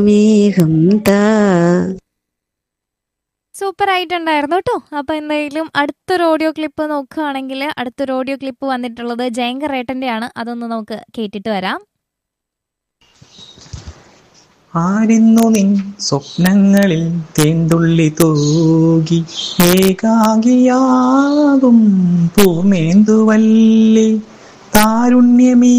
മേഘം താ സൂപ്പർ ആയിട്ടുണ്ടായിരുന്നു കേട്ടോ അപ്പൊ എന്തായാലും അടുത്തൊരു ഓഡിയോ ക്ലിപ്പ് നോക്കുകയാണെങ്കിൽ അടുത്തൊരു ഓഡിയോ ക്ലിപ്പ് വന്നിട്ടുള്ളത് ജയങ്കർ ആണ് അതൊന്ന് നമുക്ക് കേട്ടിട്ട് വരാം ആരിന്നു നിൻ സ്വപ്നങ്ങളിൽ തേന്തുള്ളി തൂകി ഏകാകിയാകും പൂമേന്തുവല്ലി താരുണ്യമീ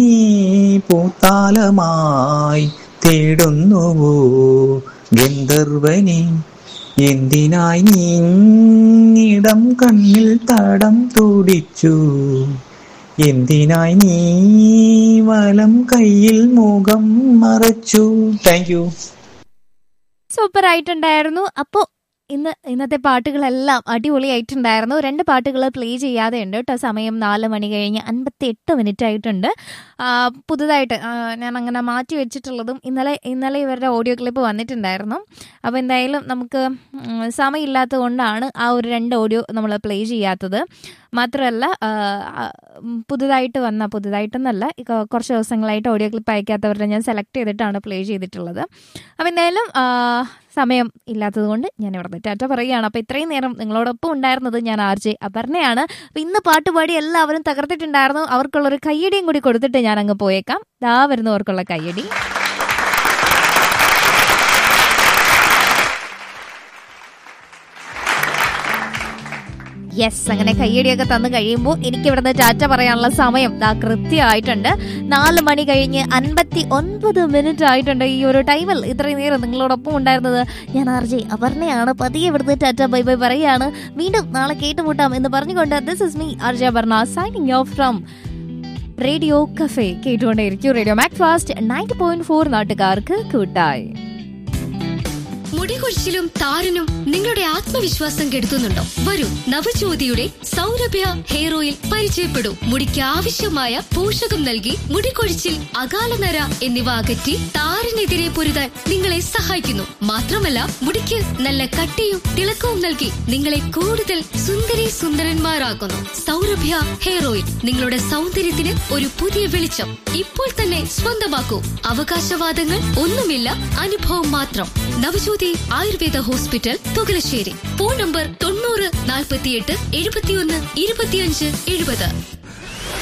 പൂത്താലമായി തേടുന്നുവോ ഗന്ധർവനെ എന്തിനായി നീങ്ങിടം കണ്ണിൽ തടം തുടിച്ചു എന്തിനായി നീ വലം കയ്യിൽ മുഖം മറച്ചു താങ്ക് യു സൂപ്പർ ആയിട്ടുണ്ടായിരുന്നു അപ്പോൾ ഇന്ന് ഇന്നത്തെ പാട്ടുകളെല്ലാം അടിപൊളിയായിട്ടുണ്ടായിരുന്നു രണ്ട് പാട്ടുകൾ പ്ലേ ചെയ്യാതെ ഉണ്ട് കേട്ടോ സമയം നാല് മണി കഴിഞ്ഞ് അൻപത്തി എട്ട് മിനിറ്റ് ആയിട്ടുണ്ട് ആ, പുതുതായിട്ട് ആ, ഞാൻ അങ്ങനെ മാറ്റി വെച്ചിട്ടുള്ളതും ഇന്നലെ ഇന്നലെ ഇവരുടെ ഓഡിയോ ക്ലിപ്പ് വന്നിട്ടുണ്ടായിരുന്നു അപ്പോൾ എന്തായാലും നമുക്ക് ഉം, സമയമില്ലാത്തത് കൊണ്ടാണ് ആ ഒരു രണ്ട് ഓഡിയോ നമ്മൾ പ്ലേ ചെയ്യാത്തത് മാത്രമല്ല ആ, ആ, ഉം, പുതുതായിട്ട് വന്ന പുതുതായിട്ടൊന്നല്ല ഈ കൊ- കുറച്ച് ദിവസങ്ങളായിട്ട് ഓഡിയോ ക്ലിപ്പ് അയക്കാത്തവരുടെ ഞാൻ സെലക്ട് ചെയ്തിട്ടാണ് പ്ലേ ചെയ്തിട്ടുള്ളത് അപ്പോൾ എന്തായാലും ആ, സമയം ഇല്ലാത്തത് കൊണ്ട് ഞാൻ ഇവിടെ നിന്ന് ടാറ്റ പറയുകയാണ് അപ്പോൾ ഇത്രയും നേരം നിങ്ങളോടൊപ്പം ഉണ്ടായിരുന്നത് ഞാൻ ആർ ജെ അപർണയാണ് അപ്പോൾ ഇന്ന് പാട്ടുപാടി എല്ലാവരും തകർത്തിട്ടുണ്ടായിരുന്നു അവർക്കുള്ളൊരു കയ്യടിയും കൂടി കൊടുത്തിട്ട് ഞാൻ അങ്ങ് പോയേക്കാം ദാ വരുന്നവർക്കുള്ള കയ്യടി യെസ് അങ്ങനെ കയ്യടിയൊക്കെ തന്നു കഴിയുമ്പോൾ എനിക്ക് ഇവിടുന്ന് ടാറ്റ പറയാനുള്ള സമയം ദാ കൃത്യമായിട്ടുണ്ട് നാല് മണി കഴിഞ്ഞ് അൻപത്തി ഒൻപത് മിനിറ്റ് ആയിട്ടുണ്ട് ഈ ഒരു ടൈമിൽ ഇത്രയും നേരം നിങ്ങളോടൊപ്പം ഉണ്ടായിരുന്നത് ഞാൻ ആർ ജെ അപർണയാണ് പതിയെ ഇവിടുന്ന് ടാറ്റ ബൈ ബൈ പറയാണ് വീണ്ടും നാളെ കേട്ടുമുട്ടാം എന്ന് പറഞ്ഞുകൊണ്ട് this is me R J Aparna signing off from radio cafe കേട്ടുകൊണ്ടേയിരിക്കും radio mac fast ninety point four നാട്ടുകാർക്ക് കൂട്ടായി മുടികൊഴിച്ചിലും താരനും നിങ്ങളുടെ ആത്മവിശ്വാസം കെടുത്തുന്നുണ്ടോ വരൂ നവജ്യോതിയുടെ സൗരഭ്യ ഹെയർ ഓയിൽ പരിചയപ്പെടൂ മുടിക്ക് ആവശ്യമായ പോഷകം നൽകി മുടികൊഴിച്ചിൽ അകാലനര എന്നിവ അകറ്റി താരനെതിരെ പൊരുതാൻ നിങ്ങളെ സഹായിക്കുന്നു മാത്രമല്ല മുടിക്ക് നല്ല കട്ടിയും തിളക്കവും നൽകി നിങ്ങളെ കൂടുതൽ സുന്ദരി സുന്ദരന്മാരാക്കുന്നു സൗരഭ്യ ഹെയർ ഓയിൽ നിങ്ങളുടെ സൗന്ദര്യത്തിന് ഒരു പുതിയ വെളിച്ചം ഇപ്പോൾ തന്നെ സ്വന്തമാക്കൂ അവകാശവാദങ്ങൾ ഒന്നുമില്ല അനുഭവം മാത്രം Navajyothi Ayurveda hospital Thukalassery phone number തൊണ്ണൂറ് നാൽപ്പത്തിയെട്ട് എഴുപത്തിയൊന്ന് ഇരുപത്തിയഞ്ച് എഴുപത്